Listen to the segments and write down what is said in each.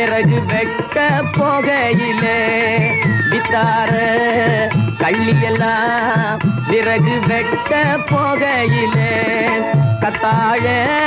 விறகு வெட்ட போகையிலே வித்தார கள்ளியெல்லாம் விறகு வெட்ட போகையிலே கத்தாழ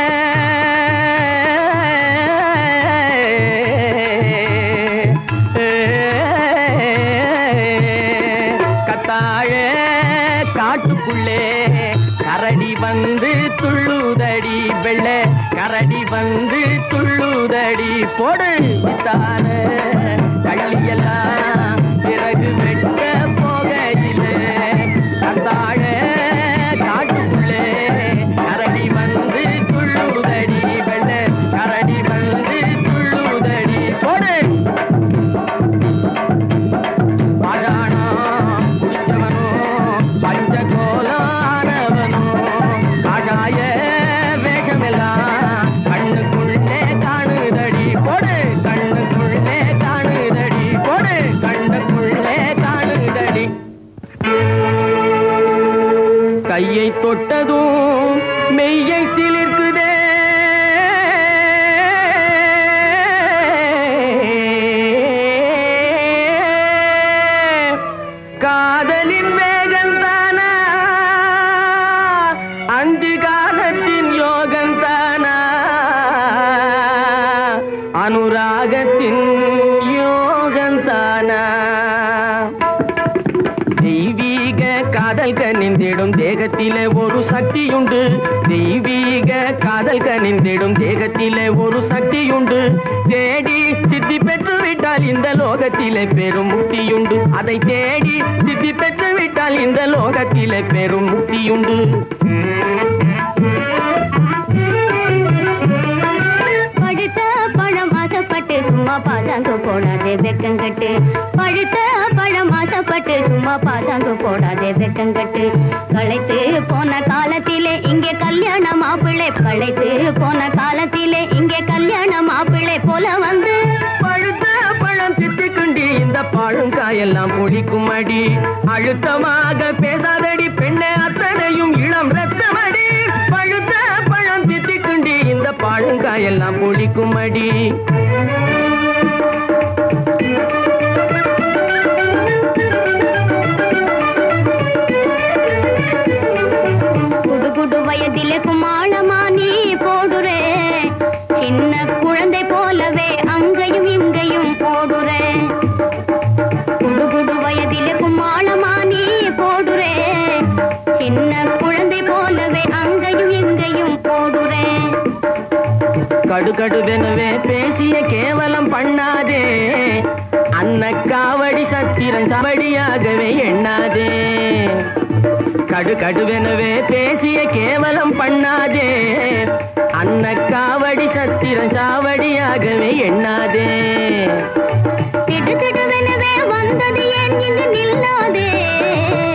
கத்தாழ காட்டுக்குள்ளே கரடி வந்து துள்ளுதடி வெள்ள கரடி வந்து துள்ளுதடி போடு வித்தார கள்ளியெல்லாம் பிறகு வெட்ட போகையிலே கத்தாழ காட்டுக்குள்ளே கரடி வந்து துள்ளுதடி வெள்ள கரடி வந்து துள்ளுதடி போடு பாழானா குடிச்சவனோ பஞ்சகோலானவனோ காஷாய வேஷமெல்லாம் கண்ணுக்குள்ளே காணுதடி போடு கண்ணுக்குள்ளே காணுதடி போடு கண்ணுக்குள்ளே காணுதடி கையை தொட்டதும் மெய்யை சிலிர்க்குதே காதலின் வேகந்தானா அந்தி காலத்தின் யோகந்தானா அனுராகத்தின் யோகந்தானா தெய்வீக காதல் கனிந்திடும் தேகத்திலே ஒரு சக்தியுண்டு தெய்வீக காதல் கனிந்திடும் தேகத்திலே ஒரு சக்தியுண்டு தேடி சித்தி பெற்று விட்டால் இந்த லோகத்திலே பெரும் முக்தியுண்டு அதை தேடி சித்தி பெற்று விட்டால் இந்த லோகத்திலே பெரும் முக்தியுண்டு பழுத்த பழம் ஆசைப்பட்டு சும்மா பாசாங்கு போடாதே வெக்கங்கட்டு பழுத்த பழம் ஆசைப்பட்டு சும்மா பாசாங்கு போடாதே வெக்கங்கட்டு களைத்து போன காலத்திலே இங்கே கல்யாண மாப்பிள்ளை களைத்து போன காலத்திலே இங்கே கல்யாண மாப்பிள்ளை போல வந்து பழுத்த பழம் சித்துக்குண்டி இந்த பழங்காயெல்லாம் புளிக்கும் அடி அழுத்தமாக பேசாதடி பெண்ணே அத்தனையும் இளம் ரத்தமடி பழுத்த பழம் சித்துக்குண்டி இந்த பழங்காயெல்லாம் புளிக்கும் அடி குடு குடு வயதிலே குமாளமா நீ போடுறே சின்ன குழந்தை போலவே அங்கேயும் இங்கேயும் போடுறே குடு குடு வயதிலே குமாளமா நீ போடுறே சின்ன குழந்தை போலவே அங்கேயும் இங்கேயும் போடுறே கடுகடுவெனவே பேசிய கேவலம் பண்ணாதே அன்ன காவடி சத்திரன் சவடியாகவே எண்ணாதே கடுகடுவெனவே பேசிய கேவலம் பண்ணாதே அன்ன காவடி சத்திரன் சாவடியாகவே எண்ணாதே திடுதிடுவெனவே வந்தது ஏன் இங்கு நில்லாதே